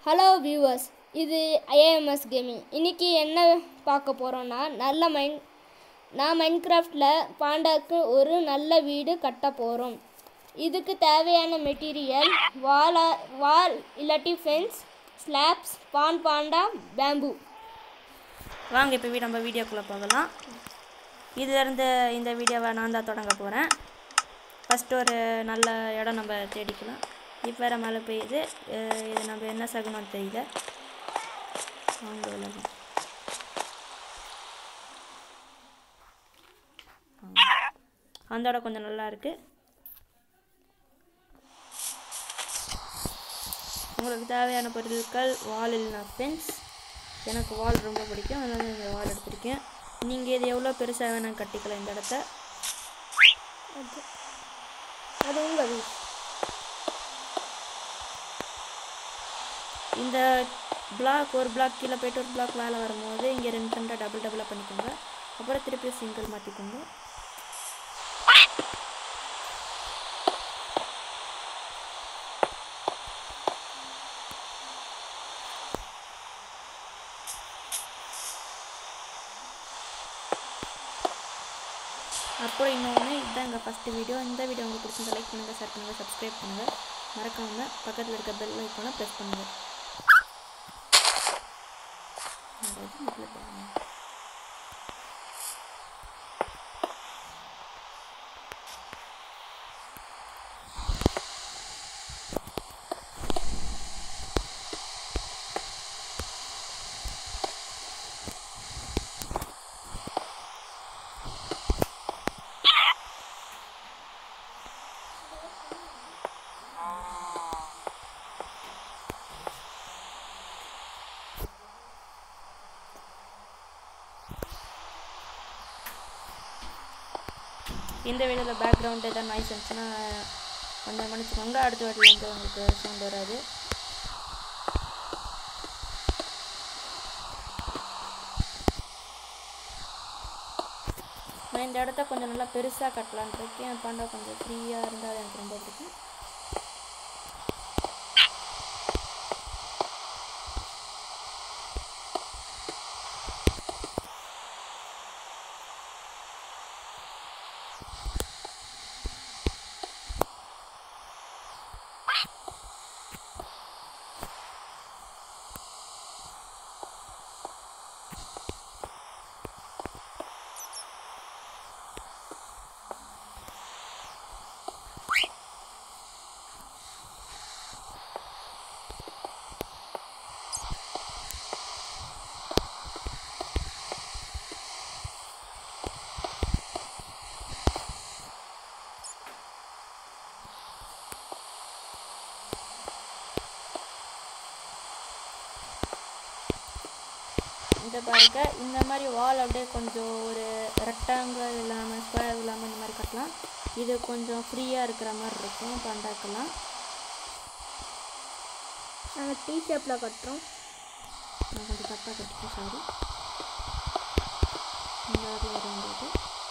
Hello viewers இது ஐஏஎம்எஸ் gaming இன்னைக்கு என்ன பார்க்க போகிறோன்னா நல்ல மைண்ட் நான் மைன்கிராஃப்டில் பாண்டாக்கு ஒரு நல்ல வீடு கட்ட போகிறோம் இதுக்கு தேவையான மெட்டீரியல் வாலா வால் இல்லாட்டி ஃபென்ஸ் ஸ்லாப்ஸ் பான் பாண்டா பேம்பு வாங்க இப்போ நம்ம வீடியோக்குள்ளே போகலாம் இதிலேருந்து இந்த வீடியோவை நான் தான் தொடங்க போகிறேன் ஃபஸ்ட்டு ஒரு நல்ல இடம் நம்ம தேடிக்கலாம் இப்போ வேறு மழை பெய்யுது அஹ் இது நம்ம என்ன சகுனம் தெரியல வாங்க விளையாடலாம். ஆ. அந்த இடம் கொஞ்சம் நல்லா இருக்குது உங்களுக்கு தேவையான பொருட்கள் வால் இல்லைனா பென்ஸ் எனக்கு வால் ரொம்ப பிடிக்கும் அதனால இந்த வால் எடுத்திருக்கேன் நீங்கள் இது எவ்வளோ பெருசாக வேணால் கட்டிக்கலாம் இந்த இடத்த அது உங்கள் வீடு இந்த பிளாக் ஒரு பிளாக் கீழே போயிட்டு ஒரு பிளாக் மேலே வரும்போது இங்கே ரெண்டு ரெண்டாக டபுள் டபுளாக பண்ணிக்கோங்க அப்புறம் திருப்பி சிங்கிள் மாற்றிக்கோங்க அப்புறம் இன்னொன்று இதுதான் எங்கள் ஃபஸ்ட்டு வீடியோ இந்த வீடியோ உங்களுக்கு பிடிச்சிருந்தா லைக் பண்ணுங்கள் ஷேர் பண்ணுங்கள் சப்ஸ்கிரைப் பண்ணுங்கள் மறக்காம பக்கத்தில் இருக்க பெல் ஐக்கானை ப்ரெஸ் பண்ணுங்கள் அதாவது இதுல பாருங்க. இந்த வீடியோவில் பேக்ரவுண்ட் எதாவது நாய்ஸ் இருந்துச்சுன்னா கொஞ்சம் மன்னிச்சுக்கோங்க அடுத்த வாட்டிலேருந்து உங்களுக்கு சவுண்ட் வராது நான் இந்த இடத்த கொஞ்சம் நல்லா பெருசாக கட்டலான்னு இருக்கேன் பாண்டா கொஞ்சம் ஃப்ரீயாக இருந்தால் எனக்கு ரொம்ப பிடிக்கும் இந்த பாருங்க இந்த மாதிரி வால் அப்படியே கொஞ்சம் ஒரு ரெக்டாங்கிள் இல்லாமல் ஸ்கொயர் இல்லாமல் இந்த மாதிரி கட்டலாம் இது கொஞ்சம் ஃப்ரீயாக இருக்கிற மாதிரி இருக்கும் பண்டாக்கெல்லாம் நாங்கள் டீ ஷேப்பில் கட்டுறோம் நான் கொஞ்சம் தப்பாக கட்டிட்டேன் சாரி இந்த இடத்துல வரும்போது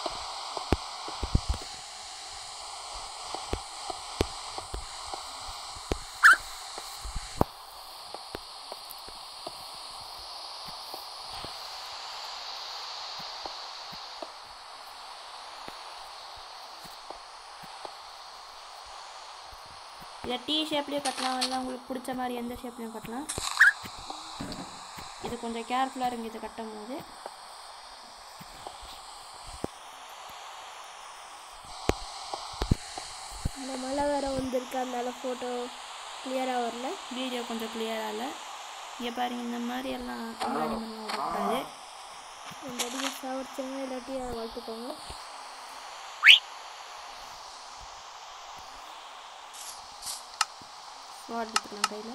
இதை டீ ஷேப்லேயும் கட்டலாம் இல்லை உங்களுக்கு பிடிச்ச மாதிரி எந்த ஷேப்லேயும் கட்டலாம் இது கொஞ்சம் கேர்ஃபுல்லாக இருங்க இதை கட்டும் போது இந்த மழை வேறு வந்திருக்கு அதனால ஃபோட்டோ கிளியராக வரல வீடியோ கொஞ்சம் கிளியராக இல்லை இங்கே பாருங்க இந்த மாதிரி எல்லாம் அனிமல்லாம் விடக்கூடாது இந்த அடியை சாவடிச்சவங்க இல்லாட்டி அதை வளர்த்துக்கோங்க ஸ்வாட் எடுத்துக்கலாம் கையில்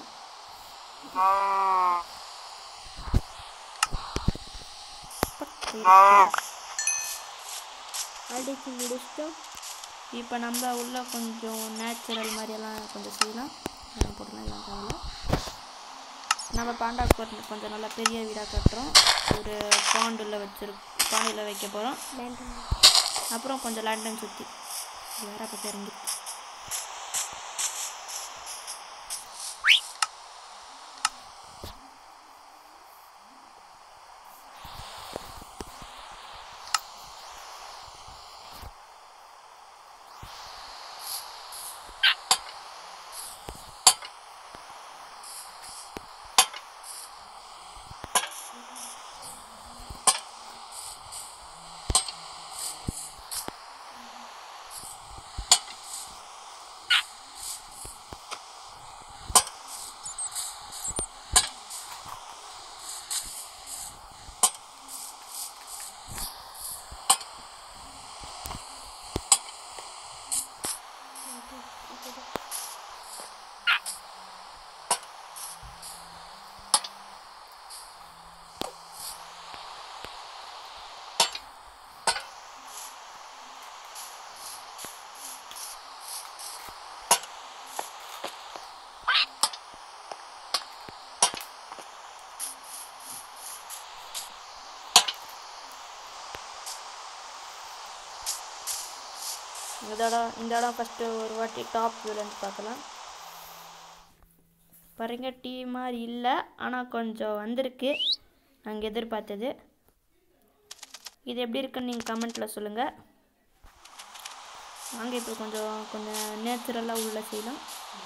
அடித்து முடிச்சிட்டோம் இப்போ நம்ம உள்ள கொஞ்சம் நேச்சுரல் மாதிரியெல்லாம் கொஞ்சம் செய்யலாம் இதெல்லாம் போடலாம் எல்லாம் தேவையில்ல நம்ம பாண்டாக்கு ஒரு கொஞ்சம் நல்லா பெரிய வீடாக கட்டுறோம் ஒரு பாண்டில் வச்சிரு பாண்டில் வைக்க போகிறோம் லேண்டன் அப்புறம் கொஞ்சம் லேண்டன் சுற்றி வேற பக்கம் இறங்கிருக்கு இந்த இடம் இந்த இடம் ஃபஸ்ட்டு ஒரு வாட்டி டாப் வியூலேருந்து பார்க்கலாம் பாருங்க டீ மாதிரி இல்லை ஆனால் கொஞ்சம் வந்திருக்கு நாங்கள் எதிர்பார்த்தது இது எப்படி இருக்குன்னு நீங்கள் கமெண்ட்டில் சொல்லுங்கள் வாங்க இப்போ கொஞ்சம் கொஞ்சம் நேச்சுரலாக உள்ள செய்யலாம்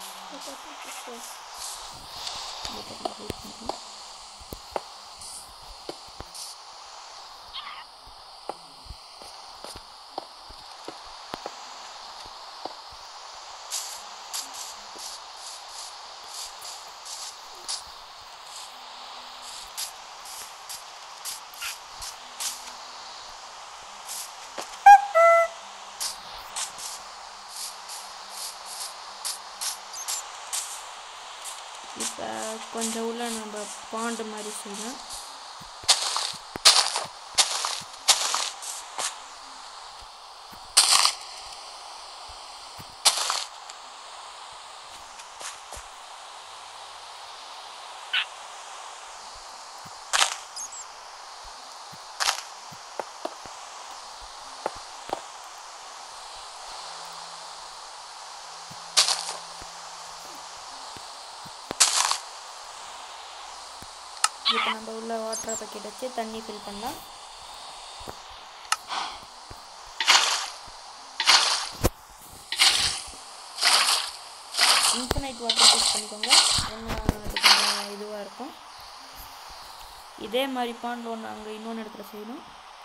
இப்போ கொஞ்சம் உள்ள நம்ம பாண்டு மாதிரி செய்யலாம் இப்போ நம்ம உள்ள வாட்டர் பக்கெட் வச்சு தண்ணி ஃபில் பண்ணலாம் இன்ஃபினைட் வாட்டர் யூஸ் பண்ணிக்கோங்க இன்னும் அது கொஞ்சம் இதுவாக இருக்கும் இதே மாதிரி பாண்ட் ஒன்று அங்கே இன்னொன்று இடத்துல செய்யணும்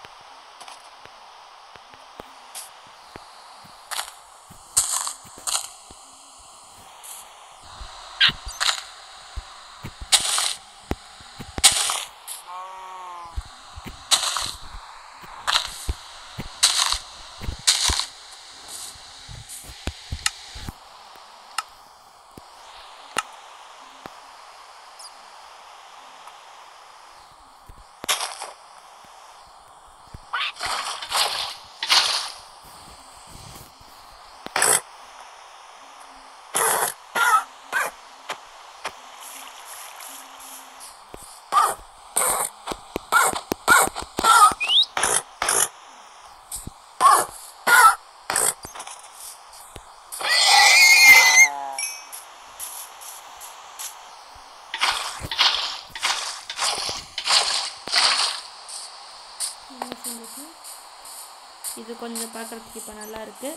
இது கொஞ்சம் பார்க்குறதுக்கு இப்போ நல்லா இருக்கு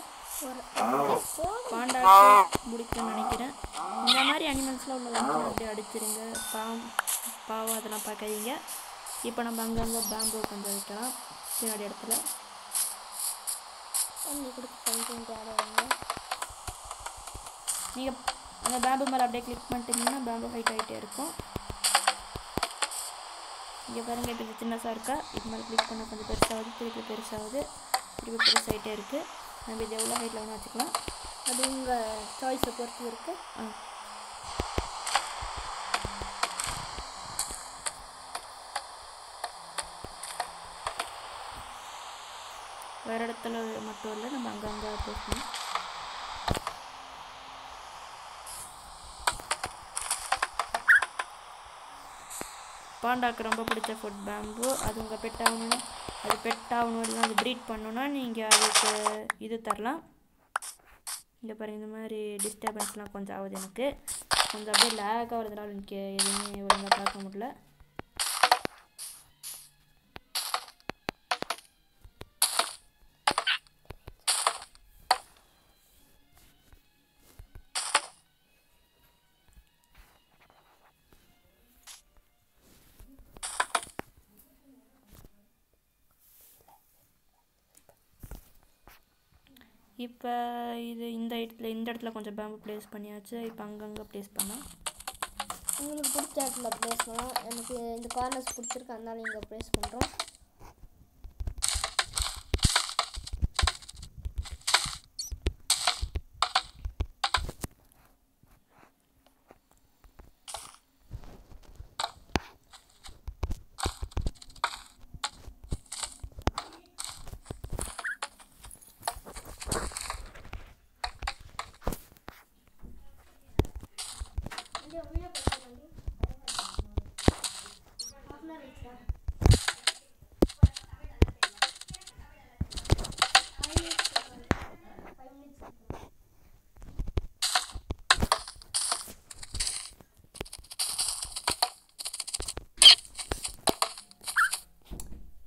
பாண்டாக்கு முடிக்கும்னு நினைக்கிறேன் இந்த மாதிரி அனிமல்ஸ்லாம் உள்ள வந்து அப்படியே அடிச்சிருங்க பாம் பாவம் அதெல்லாம் பார்க்காதீங்க இப்போ நம்ம அங்கங்கே பேம்பு கொஞ்சம் வைக்கலாம் பின்னாடி இடத்துல தண்ணி கொடுத்து கொஞ்சம் தேடுவாங்க நீங்கள் அந்த பேம்பு மேலே அப்படியே கிளிக் பண்ணிட்டீங்கன்னா பேம்பு ஹைட் ஆகிட்டே இருக்கும் இங்கே பாருங்க இப்போ இது சின்னதாக இருக்கா இது மேலே கிளிக் பண்ணால் கொஞ்சம் பெருசாகுது திருப்பி பெருசாகுது திருப்பி பெருசாகிட்டே இருக்குது நம்ம இது எவ்வளோ ஹைட்டில் வேணும் வச்சுக்கலாம் அது உங்கள் சாய்ஸை பொறுத்து இருக்கு ஆ வேறு இடத்துல மட்டும் இல்லை நம்ம அங்கங்கே பேசணும் பாண்டாக்கு ரொம்ப பிடிச்ச ஃபுட் பேம்பு அது உங்கள் பெட் ஆகணும்னா அது பெட் ஆகணும் இல்லை அது ப்ரீட் பண்ணணும்னா நீங்கள் அதுக்கு இது தரலாம் இங்கே பாருங்க இந்த மாதிரி டிஸ்டர்பன்ஸ்லாம் கொஞ்சம் ஆகுது எனக்கு கொஞ்சம் அப்படியே லேக் ஆகிறதுனால எனக்கு எதுவுமே ஒழுங்காக பார்க்க முடியல இப்போ இது இந்த இடத்துல இந்த இடத்துல கொஞ்சம் பேம்பு ப்ளேஸ் பண்ணியாச்சு இப்போ அங்கங்கே ப்ளேஸ் பண்ணலாம் உங்களுக்கு பிடிச்ச இடத்துல ப்ளேஸ் பண்ணலாம் எனக்கு இந்த கார்னர்ஸ் பிடிச்சிருக்கு அதனால இங்கே ப்ளேஸ் பண்ணுறோம்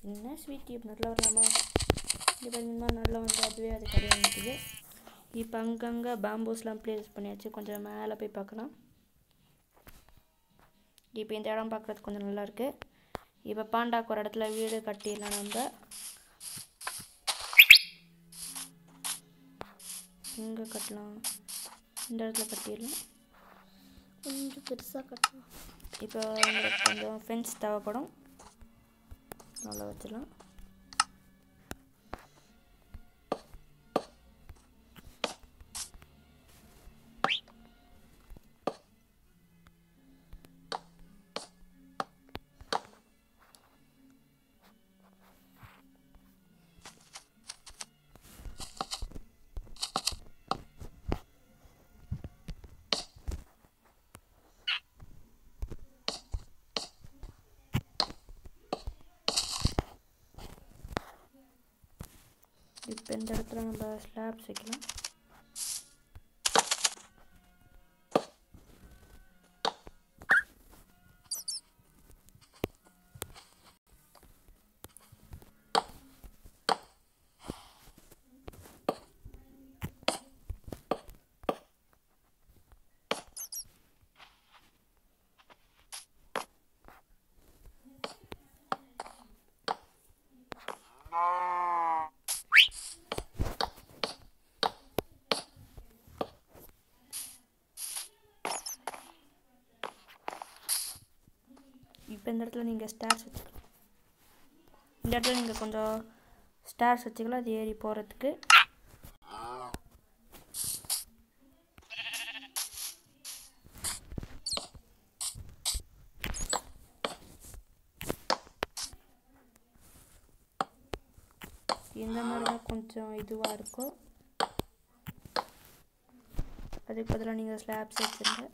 என்ன ஸ்வீட் டியூப் நல்லா வரலாமா இங்கே பார்த்தீங்கன்னா நல்லா வந்து அதுவே அது கரையாக நிற்குது இப்போ அங்கங்கே பேம்பூஸ்லாம் ப்ளேஸ் பண்ணியாச்சு கொஞ்சம் மேலே போய் பார்க்கலாம் இப்போ இந்த இடம் பார்க்குறதுக்கு கொஞ்சம் நல்லா இருக்கு இப்போ பாண்டாக்கு ஒரு இடத்துல வீடு கட்டிடலாம் நம்ம எங்கே கட்டலாம் இந்த இடத்துல கட்டிடலாம் கொஞ்சம் பெருசாக கட்டணும் இப்போ உங்களுக்கு கொஞ்சம் ஃபென்ஸ் தேவைப்படும் நல்லா வச்சிடலாம் இப்போ இந்த இடத்துல நம்ம ஸ்லாப்ஸ் வைக்கலாம் இப்போ இந்த இடத்துல நீங்கள் ஸ்டார்ஸ் வச்சுக்கலாம் இந்த இடத்துல நீங்கள் கொஞ்சம் ஸ்டார்ஸ் வச்சுக்கலாம் அது ஏறி போகிறதுக்கு இந்த மாதிரி தான் கொஞ்சம் இதுவாக இருக்கும் அதுக்கு பதிலாக நீங்கள் ஸ்லாப்ஸ் வச்சுருங்க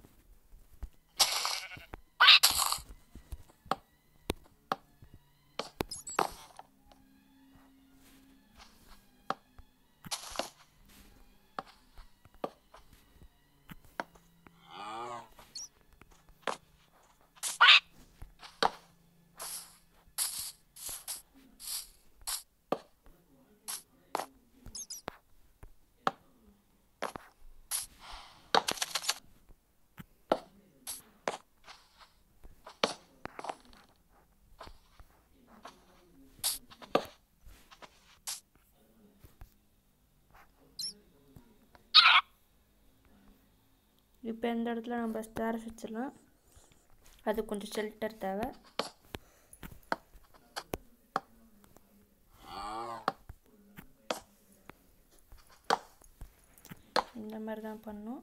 இப்போ இந்த இடத்துல நம்ம ஸ்டார்ஸ் வச்சிடலாம் அது கொஞ்சம் ஷெல்டர் தேவை இந்த மாதிரி தான் பண்ணும்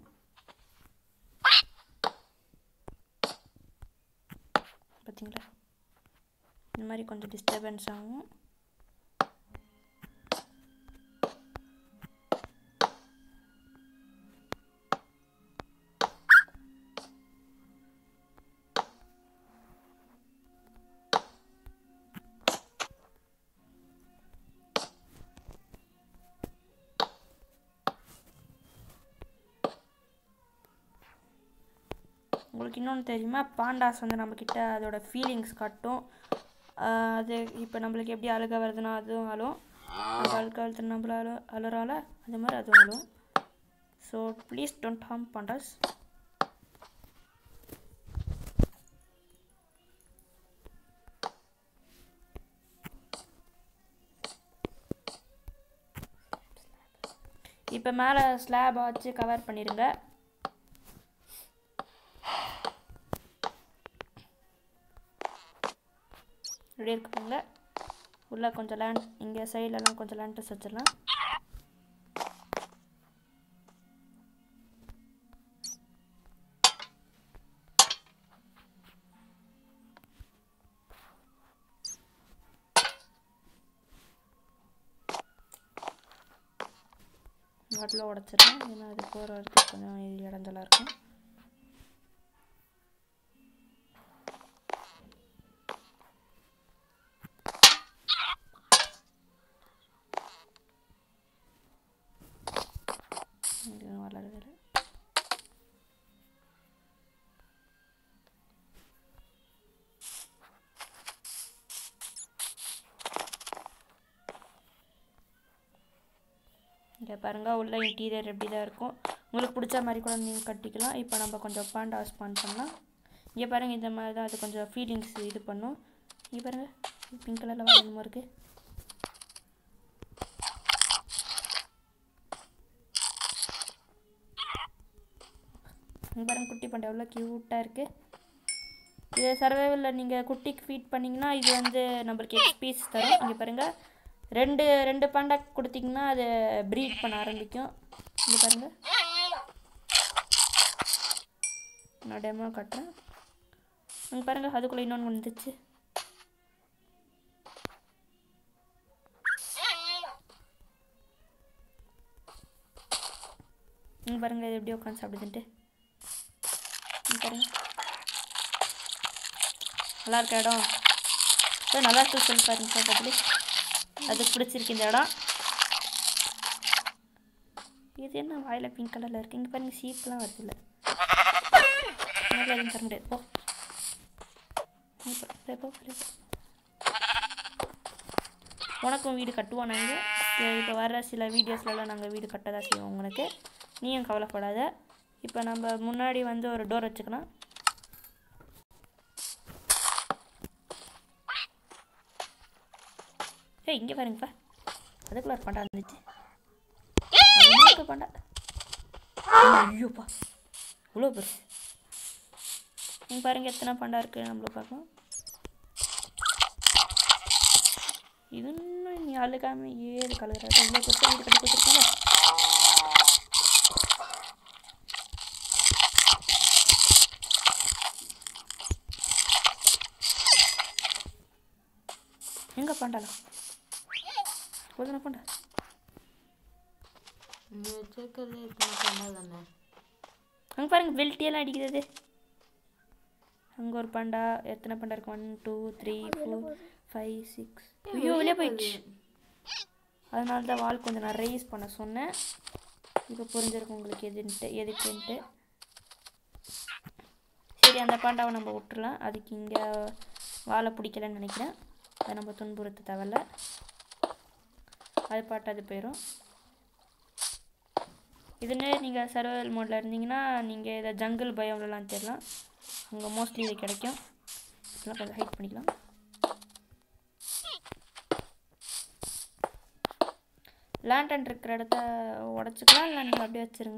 பார்த்தீங்களா இந்த மாதிரி கொஞ்சம் டிஸ்டர்பன்ஸ் ஆகும் உங்களுக்கு இன்னொன்று தெரியுமா பாண்டாஸ் வந்து நம்மக்கிட்ட அதோட ஃபீலிங்ஸ் காட்டும் ஆஹ் அது இப்போ நம்மளுக்கு எப்படி அழுக வருதுன்னா அதுவும் அழும் நம்ம அழுக வருது நம்மள அழு அழுறால அது மாதிரி அதுவும் அழும் so please don't harm pandas இப்போ மேலே ஸ்லாப் வச்சு கவர் பண்ணிடுங்க ரெடி இருக்குங்க உள்ளே கொஞ்சம் லேண்ட் இங்கே சைட்லலாம் கொஞ்சம் லேண்டஸ் வச்சிடலாம் வாட்டில் உடச்சிடலாம் ஏன்னா அது போகிற வரைக்கும் கொஞ்சம் இடஞ்சலாக இருக்கும் இது வளரவே இங்கே பாருங்கள் உள்ள இன்டீரியர் எப்படி தான் இருக்கும் உங்களுக்கு பிடிச்ச மாதிரி கூட நீங்கள் கட்டிக்கலாம் இப்போ நம்ம கொஞ்சம் பாண்டா ஸ்பான் பண்ணலாம் இங்கே பாருங்கள் இந்த மாதிரி தான் அது கொஞ்சம் ஃபீலிங்ஸ் இது பண்ணும் இங்கே பாருங்கள் பிங்க் கலரில் வரணுமா இருக்குது இங்கே பாருங்க குட்டி பாண்டா எவ்வளோ க்யூட்டாக இருக்குது இது சர்வைவலில் நீங்கள் குட்டிக்கு ஃபீட் பண்ணிங்கன்னா இது வந்து நம்மளுக்கு எக்ஸ்பீஸ் தரும் இங்கே பாருங்கள் ரெண்டு ரெண்டு பாண்டா கொடுத்தீங்கன்னா அது ப்ரீட் பண்ண ஆரம்பிக்கும் இங்கே பாருங்கள் நான் டெமோ காட்டுறேன் இங்கே பாருங்கள் அதுக்குள்ளே இன்னொன்று வந்துச்சு இங்கே பாருங்கள் இது எப்படி உட்காந்து சாப்பிடுதுன்ட்டு இங்க பாருங்க நல்லா இருக்க இடம் இப்போ நல்லா இருக்கு சொல்லி பாருங்க பதிலு அதுக்கு பிடிச்சிருக்கு இந்த இடம் இது என்ன வாயில் பிங்க் கலரில் இருக்குது இங்கே பாருங்க சீப்லாம் வருது இல்லை எதுவும் தர முடியாது போ இங்க போ, வெளிய போ, வெளிய போ. உனக்கும் வீடு கட்டுவோம் நாங்கள் இப்போ வர சில வீடியோஸ்லலாம் நாங்கள் வீடு கட்ட தான் செய்வோம் உங்களுக்கு நீயும் கவலைப்படாத இப்போ நம்ம முன்னாடி வந்து ஒரு டோர் வச்சுக்கலாம் ஏய் இங்கே பாருங்கப்பா அதுக்குள்ள ஒரு பண்டா இருந்துச்சு அது பண்டா ஐயோப்பா இவ்வளோ பெருசு நீங்கள் பாருங்க எத்தனை பண்டா இருக்குது நம்மளுக்கு பார்க்கலாம் இது இன்னும் நீ அழுகாம ஏழு கலர் இவ்வளோ பெருசாக வீடு கட்டி கொடுத்துருக்கீங்க எங்கே பண்டாலாம் போதுனா பண்டா இங்கே வச்சிருக்கிறது இத்தனை பண்ணா தானே அங்கே பாருங்க வெல்ட்டியெல்லாம் அடிக்கிறது அங்கே ஒரு பண்டா எத்தனை பண்டா இருக்கு one two three four five six ஐயோ வெளியே போயிடுச்சு அதனால தான் வால் கொஞ்சம் நான் ரைஸ் பண்ண சொன்னேன் இப்போ புரிஞ்சிருக்கும் உங்களுக்கு எதுன்ட்டு எதுக்குன்ட்டு சரி அந்த பாண்டாவை நம்ம விட்டுறலாம் அதுக்கு இங்கே வாழை பிடிக்கலன்னு நினைக்கிறேன் அதை நம்ம துன்புறுத்த தேவையில்ல அது பாட்டு அது போயிடும் இதுன்னு நீங்கள் சர்வைவல் மோடில் இருந்தீங்கன்னா நீங்கள் இதை ஜங்கிள் பயம்லலாம் தெரியலாம் அங்கே மோஸ்ட்லி இது கிடைக்கும் இதெல்லாம் கொஞ்சம் ஹைட் பண்ணிக்கலாம் லேண்டன் இருக்கிற இடத்த உடச்சிக்கலாம் இல்லை நீங்கள் அப்படியே வச்சுருங்க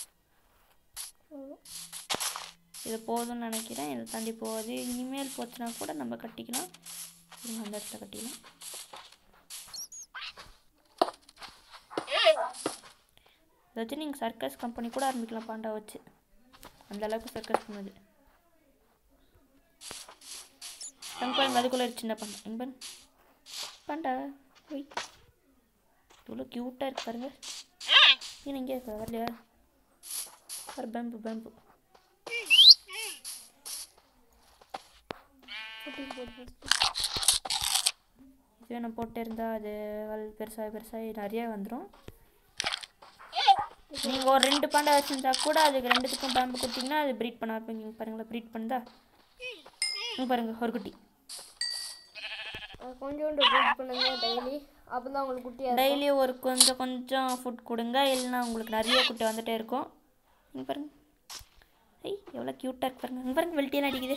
இது போதும்னு நினைக்கிறேன் இதை தாண்டி போகுது இனிமேல் போச்சுன்னா கூட நம்ம கட்டிக்கலாம் இருங்க, அந்த இடத்த கட்டிக்கலாம் இதை வச்சு நீங்கள் சர்க்கஸ் கம்பெனி கூட ஆரம்பிக்கலாம் பாண்டா வச்சு அந்த அளவுக்கு சர்க்கஸ் பண்ணுது பாருங்க அதுக்குள்ளே ஒரு சின்ன பாண்டா இங்க பாருங்க பாண்டா ஒய் இவ்வளோ க்யூட்டாக இருக்கு பாருங்க ஏன் இங்கே இருக்க வரலையா ஒரு பேம்பு பேம்பு இதுவே நான் போட்டே இருந்தால் அது வல் பெருசாக பெருசாகி நிறைய வந்துடும் நீங்கள் ஒரு ரெண்டு பாண்டா வச்சுருந்தா கூட அதுக்கு ரெண்டுத்துக்கும் பேம்பு கொடுத்தீங்கன்னா அது ப்ரீட் பண்ண ஆரம்பிங்க இங்க பாருங்களா ப்ரீட் பண்ணுதா இங்க பாருங்க ஒரு குட்டி அது கொஞ்சோண்டு ப்ரீட் பண்ணுங்க டெய்லி அப்போ தான் உங்களுக்கு குட்டியாக டெய்லி ஒரு கொஞ்சம் கொஞ்சம் ஃபுட் கொடுங்க இல்லைன்னா உங்களுக்கு நிறைய குட்டி வந்துட்டே இருக்கும் இங்க பாருங்க ஐய் எவ்வளோ க்யூட்டாக இருக்கு பாருங்க இங்க பாருங்க பெல்ட்டியெல்லாம் அடிக்குது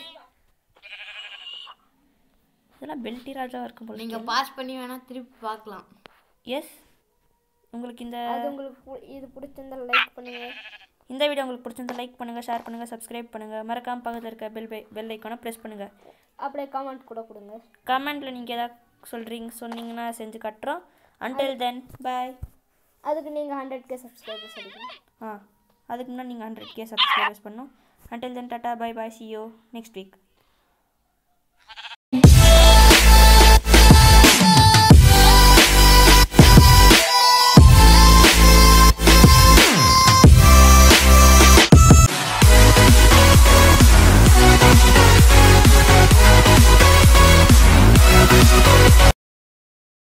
இதெல்லாம் பெல்ட்டி ராஜாவாக இருக்கும் போல நீங்கள் பாஸ் பண்ணி வேணால் திருப்பி பார்க்கலாம் எஸ் உங்களுக்கு இந்த அது உங்களுக்கு பு- இது பிடிச்சிருந்தா லைக் பண்ணுங்க இந்த வீடியோ உங்களுக்கு பிடிச்சிருந்தா லைக் பண்ணுங்கள் ஷேர் பண்ணுங்கள் சப்ஸ்கிரைப் பண்ணுங்கள் மறக்காம பக்கத்தில் இருக்க பெல் பை பெல் ஐக்கானை ப்ரெஸ் பண்ணுங்கள் அப்படியே கமெண்ட் கூட கொடுங்க கமெண்ட்டில் நீங்கள் எதாவது சொல்கிறீங்க சொன்னீங்கன்னா செஞ்சு கட்டுறோம் அன்டில் தென் பாய் அதுக்கு நீங்கள் ஹண்ட்ரட் கே சப்ஸ்கிரைபர்ஸ் அடிக்கணும் ஆ அதுக்கு முன்னாடி நீங்கள் ஹண்ட்ரட் கே சப்ஸ்கிரைபர்ஸ் பண்ணணும் until then tata bye bye see you next week